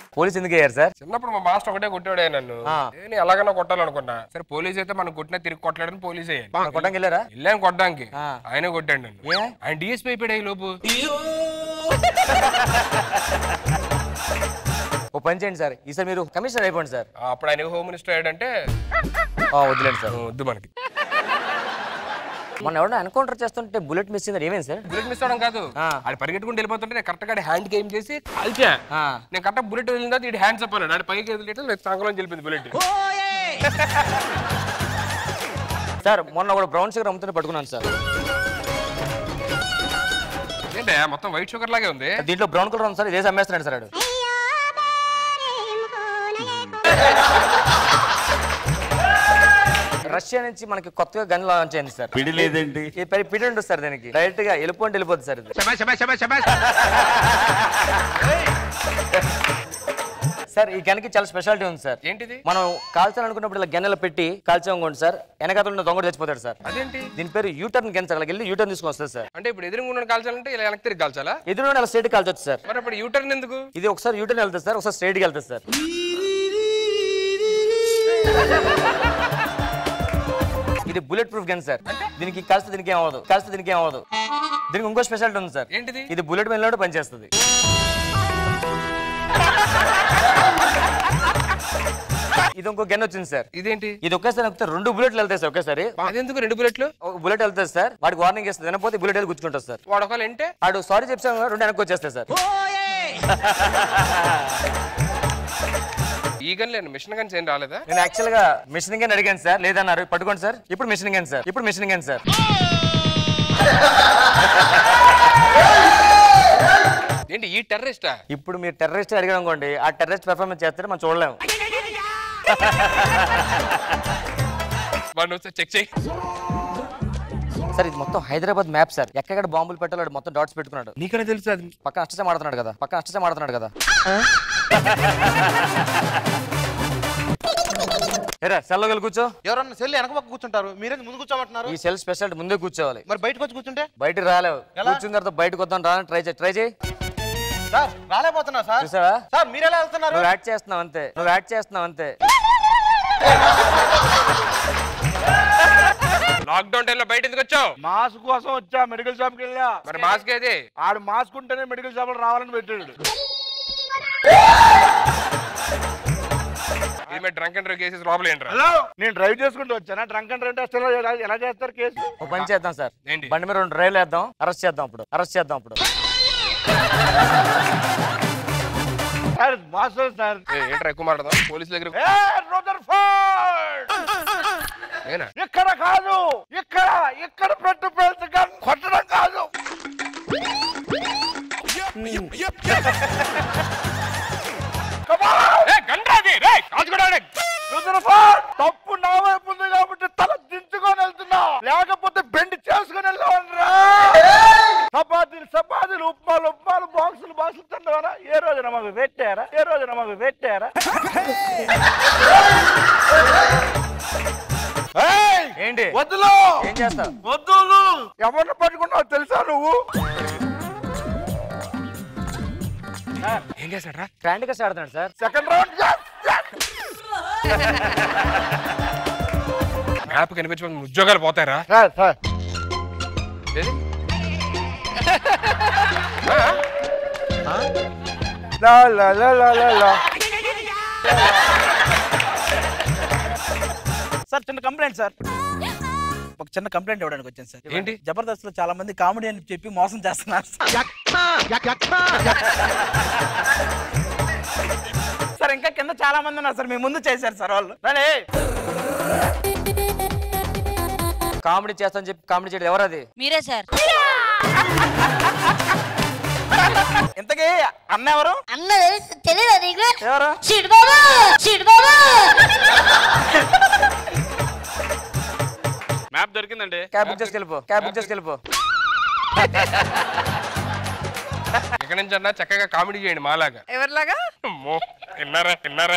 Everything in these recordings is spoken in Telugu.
పోలీస్ ఎందుకు అయ్యారు సార్ చిన్నప్పుడు మా మాస్టర్ ఒకటే కొట్టాడే నన్ను ఆ. నేను ఎలాగైనా కొట్టాలనుకున్నా సరే పోలీస్ అయితే మనం కొట్టినా తిరిగి కొట్టలేడని పోలీస్ అయ్యాను మరి కొట్టడానికి వెళ్ళారా వెళ్ళాను కొట్టడానికి ఆ. ఆయన కొట్టాడు నన్ను ఏ? ఆయన డిఎస్పీ అయిపోయాడు ఈ లోపు ఓ పని చేయండి సార్ ఈసారి మీరు కమిషనర్ అయిపోండి సార్ ఆ, అప్పుడు ఆయన హోమ్ మినిస్టర్ అయ్యాడంటే ఆ, వదిలేండి సార్ ఆ, వద్దు మనకి మొన్న ఎవరైనా ఎన్కౌంటర్ చేస్తుంటే బుల్లెట్ మిస్ అయింది ఏమైంది సార్ బుల్లెట్ మిస్ అవడం కాదు ఆ. ఆడు పరిగెట్టుకుంటూ వెళ్ళిపోతుంటే నేను కరెక్ట్ గా హ్యాండ్ గేమ్ చేసి కాల్చా ఆ. నేను కరెక్ట్ బుల్లెట్ వెళ్ళిన తర్వాత ఇటు హ్యాండ్స్ అప్ అన్నాడు ఆడు పైకి వదిలేట సంగలో వెళ్ళిపోయింది బుల్లెట్ సార్ మొన్న కూడా బ్రౌన్ షుగర్ అమ్ముతుంటే పట్టుకున్నాను సార్ ఏంటే మొత్తం వైట్ షుగర్ లాగే ఉంది దీంట్లో బ్రౌన్ కలర్ ఉంది సార్ ఇదే అమ్మేస్తున్నాడు సార్ ఆడు రష్యా నుంచి మనకి కొత్తగా గన్ లాంచ్ అయింది సార్ పిడి లేదేంటి ఈ పరి పిడి ఉంటుంది సార్ దీనికి డైరెక్ట్ గా వెళ్ళిపోండి వెళ్ళిపోద్ది సార్ ఇది సార్ ఈ గన్కి చాలా స్పెషాలిటీ ఉంది సార్ ఏంటిది మనం కాల్చాలనుకున్నప్పుడు ఇలా గన్నెలో పెట్టి కాల్చామనుకోండి సార్ వెనకాతలు ఉన్న దొంగడు చచ్చిపోతాడు సార్ అదేంటి దీని పేరు యూటర్న్ గన్ సార్ అలా వెళ్ళి యూటర్న్ తీసుకొని వస్తుంది సార్ అంటే ఇప్పుడు ఎదురుగుండా కాల్చాలంటే ఇలా వెనక్కి తిరిగి కాల్చాలా ఎదురు అలా స్ట్రైట్ కాల్చొచ్చు సార్ మరి ఇప్పుడు యూటర్న్ ఎందుకు ఇది ఒకసారి యూటర్న్ వెళ్తుంది సార్ ఒకసారి స్ట్రైట్కి వెళ్తుంది సార్ ఇది బుల్లెట్ ప్రూఫ్ గన్ సార్ దీనికి కలిస్తే దీనికి ఏం అవ్వదు కలిస్తే దీనికి ఏం అవ్వదు దీనికి ఇంకో స్పెషాలిటీ ఉంది సార్ ఏంటిది ఇది బుల్లెట్ మీద పనిచేస్తుంది ఇది ఇంకో గన్ వచ్చింది సార్ ఇదేంటి ఇది ఒకేసారి నొక్కితే రెండు బుల్లెట్లు వెళ్తాయి సార్ ఒకేసారి అదెందుకు రెండు బుల్లెట్లు ఒక బుల్లెట్ వెళ్తుంది సార్ వాడికి వార్నింగ్ ఇస్తుంది వినపోతే బుల్లెట్ వెళ్ళి గుచ్చుకుంటుంది సార్ వాడు ఒకవేళ ఏంటే వాడు సారీ చెప్పాను రెండు వెనక్కి వచ్చేస్తాయి సార్ ఈ గన్ లేను మిషన్ గన్స్ ఏం రాలేదా నేను యాక్చువల్ గా మిషనింగ్ అని అడిగాను సార్ లేదన్నారు పట్టుకోండి సార్ ఇప్పుడు మిషనింగ్ అని సార్ ఇప్పుడు మిషనింగ్ అని సార్ ఏంటి ఈ టెర్రరిస్టా ఇప్పుడు మీరు టెర్రరిస్ట్ అడిగారు అనుకోండి ఆ టెర్రరిస్ట్ పెర్ఫార్మెన్స్ చేస్తే మనం చూడలేము వాడిని వచ్చి చెక్ చేయి సార్ ఇది మొత్తం హైదరాబాద్ మ్యాప్ సార్ ఎక్కడ బాంబులు పెట్టాలో వాడు మొత్తం డాట్స్ పెట్టుకున్నాడు నీకనే తెలుసు అది పక్కన అష్టచం ఆడుతున్నాడు కదా పక్కన అష్టచం ఆడుతున్నాడు కదా ఏరా సెల్లో వెళ్ళి కూర్చో ఎవరన్నా సెల్ వెనక పక్క కూర్చుంటారు మీరే ముందు కూర్చోమంటున్నారు ఈ సెల్ స్పెషాలిటీ ముందే కూర్చోవాలి మరి బయటకు వచ్చి కూర్చుంటే బయటికి రాలేవు కూర్చున్న తర్వాత బయటకు వద్దాం రా ట్రై చేయి ట్రై చేయి సార్ రాలేకపోతున్నా సార్ చూసావా సార్ మీరు ఎలా వెళ్తున్నారు నువ్వు యాడ్ చేస్తున్నావు అంతే నువ్వు యాడ్ చేస్తున్నావు అంతే లాక్డౌన్ టైంలో బయట ఎందుకు వచ్చావు మాస్క్ కోసం వచ్చా మెడికల్ షాప్ కి వెళ్ళా మరి మాస్క్ ఏది ఆడు మాస్క్ ఉంటేనే మెడికల్ షాప్ లో రావాలని పెట్టాడు ఇది మీరు డ్రంక్ అండ్ డ్రైవ్ కేసెస్ లోపల ఏంట్రా హలో నేను డ్రైవ్ చేసుకుంటూ వచ్చానా డ్రంక్ అండ్ డ్రైవ్ టెస్ట్ ఎలా ఎలా చేస్తారు కేసు ఒక పని చేద్దాం సార్ ఏంటి? బండి మీద రెండు డ్రైవ్లు వేద్దాం అరెస్ట్ చేద్దాం అప్పుడు అరెస్ట్ చేద్దాం అప్పుడు సార్ మాస్టర్ సార్ ఏ, ఏంట్రా ఎక్కువ మాట్లాడదాం పోలీసుల దగ్గర ఏ రదర్ఫోర్డ్ నేనా ఇక్కడ కాదు ఇక్కడ ఇక్కడ పెట్టు పేల్చగా కొట్టడం కాదు Come on! ఏ, గండ్రా అది, రేయ్, కాల్చుకోవడాడే. రదర్ఫోర్డ్! తప్పు నా వైపు ఉంది కాబట్టి తల దించుకొని వెళ్తున్నా లేకపోతే బెండ్ చేసుకొని వెళ్ళవనరా చపాతీలు చపాతీలు ఉప్మాలు ఉప్మాలు బాక్సులు బాక్సులు తిన్నవారా ఏ రోజున మాకు పెట్టారా ఏ రోజున మాకు పెట్టారా ఏయ్! ఏంటి వద్దులు ఏం చేస్తావు వద్దులు ఎవరిని పట్టుకున్నావు తెలుసా నువ్వు ఏం చేశాడ్రా క్యాండీ కస్ట్ ఆడుతున్నాడు సార్ సెకండ్ రౌండ్ మ్యాప్ కనిపించడం ఉద్యోగాలు పోతారా సార్ సార్ ఏది? లా లా లా లా లా లా సార్ చిన్న కంప్లైంట్ సార్ ఒక చిన్న కంప్లైంట్ ఇవ్వడానికి వచ్చాను సార్ ఏంటి? జబర్దస్త్ లో చాలా మంది కామెడీ అని చెప్పి మోసం చేస్తున్నారు సార్. సార్ ఇంకా కింద చాలా మంది ఉన్నారు సార్ మీ ముందు చేశారు సార్ వాళ్ళు రండి. కామెడీ చేస్తాను చెప్పి కామెడీ చేయడం ఎవరు అది మీరే సార్ ఇంతకీ అన్న ఎవరు అన్న తెలియదా నీకు ఎవరు చిడుబాబు చిడుబాబు మ్యాప్ దొరికిందండి క్యాబ్ బుక్ చేసుకెళ్ళిపో క్యాబ్ బుక్ చేసుకెళ్ళిపో ఇక్కడ నుంచి అన్నా చక్కగా కామెడీ చేయండి మాలాగా ఎవరిలాగా అమ్మో తిన్నారా తిన్నారా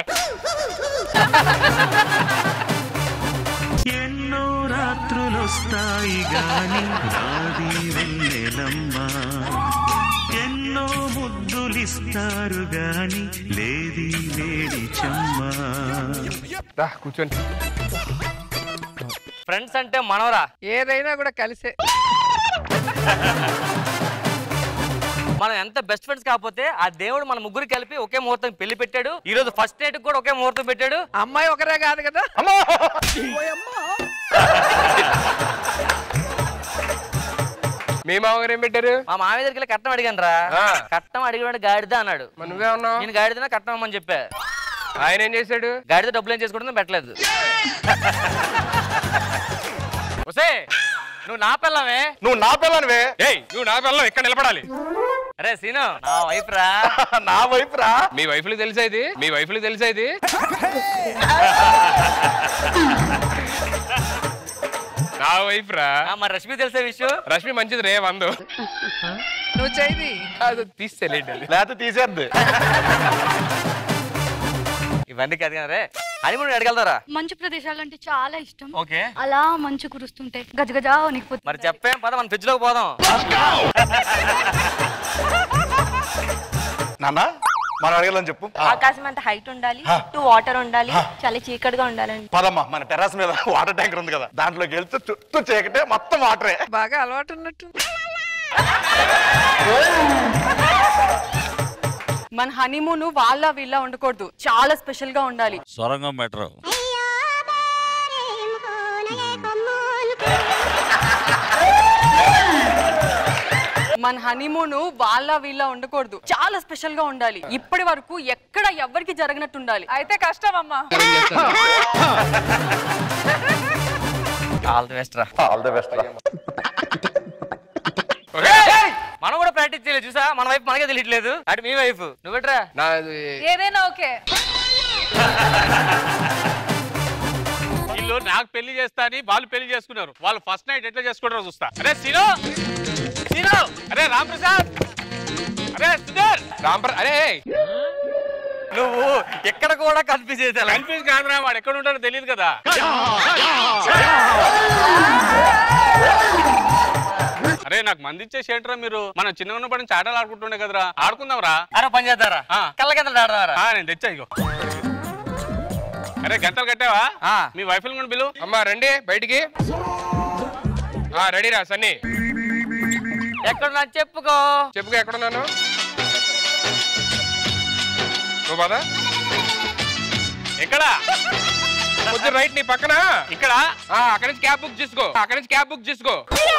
ఎన్నో రాత్రులొస్తాయి గాని రాది వెన్నెలమ్మ ఎన్నో ముద్దు ముద్దులిస్తారు గాని లేది లేడి చెమ్మా రా, కూర్చోండి ఫ్రెండ్స్ అంటే మనవరా ఏదైనా కూడా కలిసే మనం ఎంత బెస్ట్ ఫ్రెండ్స్ కాకపోతే ఆ దేవుడు మన ముగ్గురు కలిపి ఒకే ముహూర్తం పెళ్లి పెట్టాడు ఈ రోజు ఫస్ట్ నైట్ కూడా ఒకే ముహూర్తం పెట్టాడు అమ్మాయి ఒకరే కాదు కదా మీ మామగారు ఏం పెట్టారు మా మామయ్య దగ్గరికి వెళ్ళి కట్నం అడిగాను రా ఆ. కట్నం అడిగినాడు గాడిద అన్నాడు మరి నువ్వే ఉన్నావు నేను గాడిదనా కట్నం అమ్మని చెప్పా ఆయన ఏం చేశాడు గాడిద డబ్బులు ఏం చేసుకుంటుందో పెట్టలేదు ఒసే నువ్వు నా పిల్లవే నువ్వు నా పిల్లనివే ఏయ్ నువ్వు నా పిల్లలు ఇక్కడ నిలబడాలి అరే సీను నా వైఫ్ రా నా వైపు రా మీ వైఫ్లు తెలుసా ఇది మీ వైఫ్లు తెలుసా ఇది నా వైఫ్ రా ఆ, మరి రష్మి తెలిసే విషయం రష్మి మంచిది రే వందు నువ్వు చేయి అది తీసేలేండి లేకపోతే తీసేద్ది ఇవన్నీ కాదు కదా రే హనీమూన్ అడగలరా మంచు ప్రదేశాలు అంటే చాలా ఇష్టం ఓకే అలా మంచు కురుస్తుంటే గజగజ వణికిపోతుంది మరి చెప్పేం పద మన ఫ్రిడ్జ్ లోకి పోదాం నాన్న మనం అడగాలని చెప్పు ఆకాశం అంత హైట్ ఉండాలి చుట్టూ వాటర్ ఉండాలి చాలా చీకటిగా ఉండాలండి పదమ్మా మన టెర్రస్ మీద వాటర్ ట్యాంకర్ ఉంది కదా దాంట్లోకి వెళ్తే చుట్టూ చీకటే మొత్తం వాటరే బాగా అలవాటు ఉన్నట్టు మన హనీమూన్ వాళ్ళ వీళ్ళ ఉండకూడదు చాలా స్పెషల్ గా ఉండాలి సొరంగం బెటర్ మన హనీమూన్ వాళ్ళ వీళ్ళ ఉండకూడదు చాలా స్పెషల్ గా ఉండాలి ఇప్పటి వరకు ఎక్కడ ఎవరికి జరగనట్టు ఉండాలి అయితే కష్టం అమ్మా ఆల్ ది బెస్ట్ రా ఆల్ ది బెస్ట్ మనం కూడా ప్రాక్టీస్ చేయలేదు చూసా మన వైఫ్ మనకే తెలియట్లేదు అటు మీ వైఫ్ నువ్వెట్రా నాది ఏదైనా ఓకే వీళ్ళు నాకు పెళ్లి చేస్తా అని వాళ్ళు పెళ్లి చేసుకున్నారు వాళ్ళు ఫస్ట్ నైట్ ఎట్లా చేసుకుంటారో చూస్తా అరే సీను సీను అరే రామ్ ప్రసాద్ అరే సుధీర్ రాంపర్ అరే నువ్వు ఎక్కడ కూడా కన్ఫ్యూజ్ చేసా కన్ఫ్యూజ్ కాదురా వాడు ఎక్కడ ఉంటాడో తెలియదు కదా అరే నాకు మంది ఇచ్చే షేటరా మీరు మనం చిన్న ఉన్నప్పటి నుంచి ఆటలు ఆడుకుంటుండే కదరా ఆడుకుందాంరా అరే పని చేద్దారా ఆ. కళ్ళ కింద ఆడదారా ఆ, నేను తెచ్చా ఇగో అరే గంటలు కట్టావా ఆ. మీ వైఫ్ కూడా బిలు అమ్మా రండి బయటికి ఆ రెడీ రా సన్నీ ఎక్కడ నాకు చెప్పుకో చెప్పుకో ఎక్కడున్నాను నువ్వు పద ఎక్కడ కొంచెం రైట్ నీ పక్కన ఇక్కడ ఆ, అక్కడి నుంచి క్యాబ్ బుక్ చేసుకో అక్కడి నుంచి క్యాబ్ బుక్ చేసుకో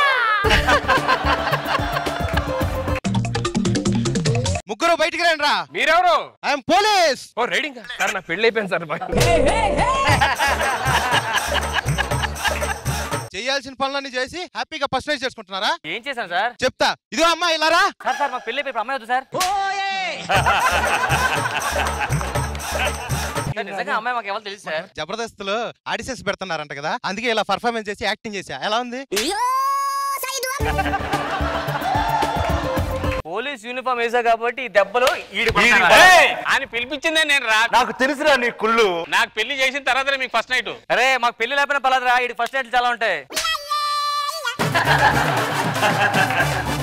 ముగ్గురు బయటికి రండి రా మీరెవరు ఐఎమ్ పోలీస్ ఓ రైడింగ్ సార్ నా పెళ్లి అయిపోయింది సార్ చేయాల్సిన పనులన్నీ చేసి హ్యాపీగా ఫస్ట్ నైట్ చేసుకుంటున్నారా ఏం చేశాను సార్ చెప్తా ఇదిగో అమ్మా ఇలారా సార్ సార్ మా పెళ్లి అయిపోయి ఇప్పుడు అమ్మాయి వద్దు సార్ సార్, నిజంగా అమ్మాయి మాకు ఎవరు తెలుసు సార్ జబర్దస్త్ లో ఆడిషన్స్ పెడుతున్నారంట కదా అందుకే ఇలా పర్ఫార్మెన్స్ చేసి యాక్టింగ్ చేసా ఎలా ఉంది పోలీస్ యూనిఫామ్ వేసా కాబట్టి ఈ దెబ్బలు ఈడు ఏయ్! ఆయన పిలిపించిందే నేను రా నాకు తెలుసురా నీ కుళ్ళు నాకు పెళ్లి చేసిన తర్వాతనే మీకు ఫస్ట్ నైట్ అరే మాకు పెళ్లి లేకపోయినా పర్లేదురా ఈడు ఫస్ట్ నైట్ చాలా ఉంటాయి